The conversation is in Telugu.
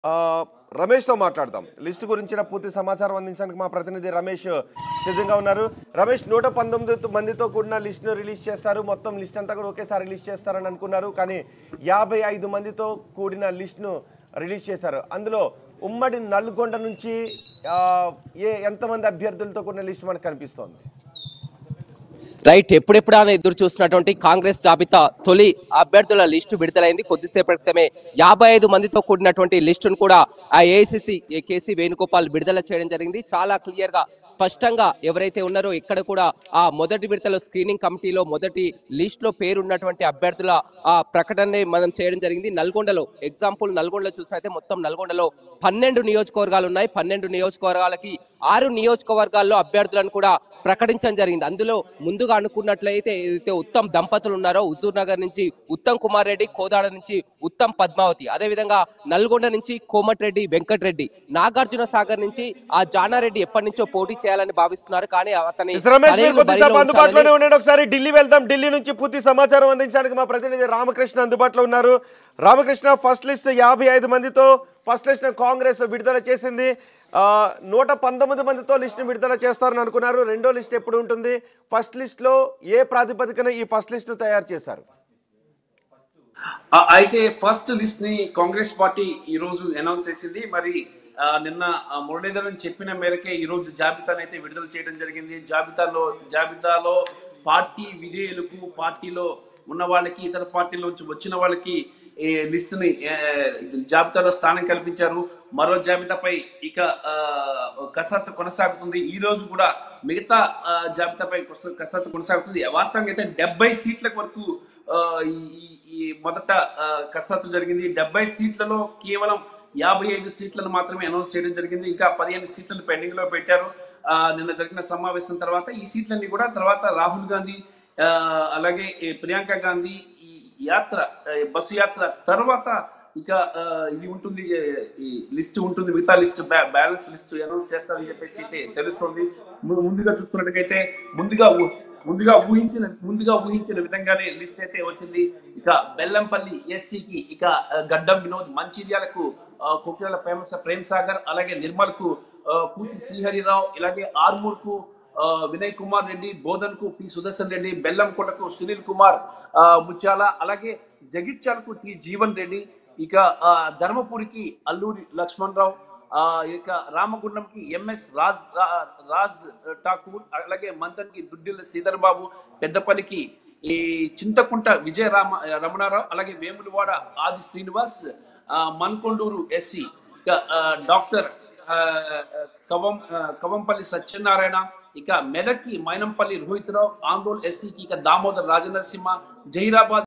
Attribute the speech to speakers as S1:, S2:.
S1: ఆ, రమేష్తో మాట్లాడదాం లిస్టు గురించిన పూర్తి సమాచారం అందించడానికి మా ప్రతినిధి రమేష్ సిద్ధంగా ఉన్నారు రమేష్ నూట పంతొమ్మిది మందితో కూడిన లిస్టును రిలీజ్ చేస్తారు మొత్తం లిస్ట్ అంతా కూడా ఒకేసారి రిలీజ్ చేస్తారని అనుకున్నారు కానీ యాభై ఐదు మందితో కూడిన లిస్టును రిలీజ్ చేశారు అందులో ఉమ్మడి నల్గొండ నుంచి ఆ, ఏ ఎంతమంది అభ్యర్థులతో కూడిన లిస్ట్ మనకు కనిపిస్తోంది
S2: రైట్ ఎప్పుడెప్పుడా అని ఎదురు చూస్తున్నటువంటి కాంగ్రెస్ జాబితా తొలి అభ్యర్థుల లిస్టు విడుదలైంది కొద్దిసేపటి క్రితమే యాభై ఐదు మందితో కూడినటువంటి లిస్టును కూడా ఆ ఏఐసిసి కేసీ వేణుగోపాల్ విడుదల చేయడం జరిగింది చాలా క్లియర్ గా స్పష్టంగా ఎవరైతే ఉన్నారో ఇక్కడ కూడా ఆ మొదటి విడతలో స్క్రీనింగ్ కమిటీలో మొదటి లిస్ట్ లో పేరున్నటువంటి అభ్యర్థుల ఆ ప్రకటన మనం చేయడం జరిగింది నల్గొండలో ఎగ్జాంపుల్ నల్గొండలో చూసినైతే మొత్తం నల్గొండలో పన్నెండు నియోజకవర్గాలు ఉన్నాయి పన్నెండు నియోజకవర్గాలకి ఆరు నియోజకవర్గాల్లో అభ్యర్థులను కూడా ప్రకటించడం జరిగింది అందులో ముందుగా అనుకున్నట్లయితే ఏదైతే ఉత్తమ్ దంపతులు ఉన్నారో హుజూర్ నగర్ నుంచి ఉత్తమ్ కుమార్ రెడ్డి కోదాడ నుంచి ఉత్తమ్ పద్మావతి అదేవిధంగా నల్గొండ నుంచి కోమటిరెడ్డి వెంకటరెడ్డి నాగార్జున సాగర్ నుంచి ఆ జానారెడ్డి ఎప్పటి నుంచో పోటీ చేయాలని భావిస్తున్నారు కానీ అతని
S1: ఎస్ రమేష్ మీరు
S2: బరిలో
S1: కొద్దిసేపు
S2: ఉంచాలని-
S1: అందుబాటులోనే ఉండండి ఒకసారి ఢిల్లీ వెళ్దాం ఢిల్లీ నుంచి పూర్తి సమాచారం అందించడానికి మా ప్రతినిధి రామకృష్ణ అందుబాటులో ఉన్నారు రామకృష్ణ ఫస్ట్ లిస్ట్ యాభై ఐదు మందితో ఫస్ట్ లిస్ట్ కాంగ్రెస్ విడుదల చేసింది ఆ, నూట పంతొమ్మిది మందితో లిస్ట్ని విడుదల చేస్తారని అనుకున్నారు రెండో లిస్ట్ ఎప్పుడు ఉంటుంది ఫస్ట్ లిస్ట్లో ఏ ప్రాతిపదికన ఈ ఫస్ట్ లిస్ట్ను తయారు చేశారు
S3: ఆ, అయితే ఫస్ట్ లిస్ట్ ని కాంగ్రెస్ పార్టీ ఈ రోజు అనౌన్స్ చేసింది మరి ఆ, నిన్న ఆ, మురళీధరన్ చెప్పిన మేరకే ఈ రోజు జాబితాను అయితే విడుదల చేయడం జరిగింది జాబితాలో జాబితాలో పార్టీ విధేయులకు పార్టీలో ఉన్న వాళ్ళకి ఇతర పార్టీల నుంచి వచ్చిన వాళ్ళకి ఈ లిస్ట్ ని ఆ, జాబితాలో స్థానం కల్పించారు మరో జాబితాపై ఇక ఆ, కసరత్తు కొనసాగుతుంది ఈ రోజు కూడా మిగతా ఆ, జాబితాపై కొస- కసరత్తు కొనసాగుతుంది వాస్తవంగా అయితే డెబ్బై సీట్ల వరకు ఆ, ఈ- ఈ- ఈ మొదట ఆ, కసరత్తు జరిగింది డెబ్బై సీట్లలో కేవలం యాభై ఐదు సీట్లను మాత్రమే అనౌన్స్ చేయడం జరిగింది ఇంకా పదిహేను సీట్లను పెండింగ్ లో పెట్టారు ఆ, నిన్న జరిగిన సమావేశం తర్వాత ఈ సీట్లన్నీ కూడా తర్వాత రాహుల్ గాంధీ ఆ, అలాగే ఈ ప్రియాంక గాంధీ ఈ యాత్ర ఆ, బస్సు యాత్ర తర్వాత ఇక ఆ, ఇది ఉంటుంది ఏ, ఈ లిస్ట్ ఉంటుంది మిగతా లిస్ట్ బ్యాలెన్స్ లిస్ట్ అనౌన్స్ చేస్తారని చెప్పేసి అయితే తెలుస్తుంది ము- ముందుగా చూసుకున్నట్టుగైతే ముందుగా ఊ- ముందుగా ఊహించిన ముందుగా ఊహించిన విధంగానే లిస్ట్ అయితే వచ్చింది ఇక బెల్లంపల్లి ఎస్సీకి ఇక ఆ, గడ్డం వినోద్ మంచిర్యాలకు ఆ, కుక్రాల ప్రేమ ప్రేమ్ సాగర్ అలాగే నిర్మల్ కు పూచి శ్రీహరిరావు ఇలాగే ఆర్మూర్ కు ఆ, వినయ్ కుమార్ రెడ్డి బోధన్ కు పి సుదర్శన్ రెడ్డి బెల్లంకోటకు సునీల్ కుమార్ ఆ, ముత్యాల అలాగే జగిత్యాలకు టి జీవన్ రెడ్డి ఇక ఆ, ధర్మపురికి అల్లూరి లక్ష్మణ్ రావు ఆ, ఇక రామగుండంకి ఎంఎస్ రాజ్ రా- రాజ్ ఠాకూర్ అలాగే మంతన్కి దుడ్డిల్ల శ్రీధర్ బాబు పెద్దపల్లికి ఈ చింతకుంట విజయ రామ రమణారావు అలాగే వేములవాడ ఆది శ్రీనివాస్ ఆ, మన్కొండూరు ఎస్సీ ఇక ఆ, డాక్టర్ ఆ, కవం ఆ, కవంపల్లి సత్యనారాయణ ఇక మెదక్కి మైనంపల్లి రోహిత్ రావు ఆందోళ్ ఎస్సీకి ఇక దామోదర్ రాజనరసింహ జైరాబాద్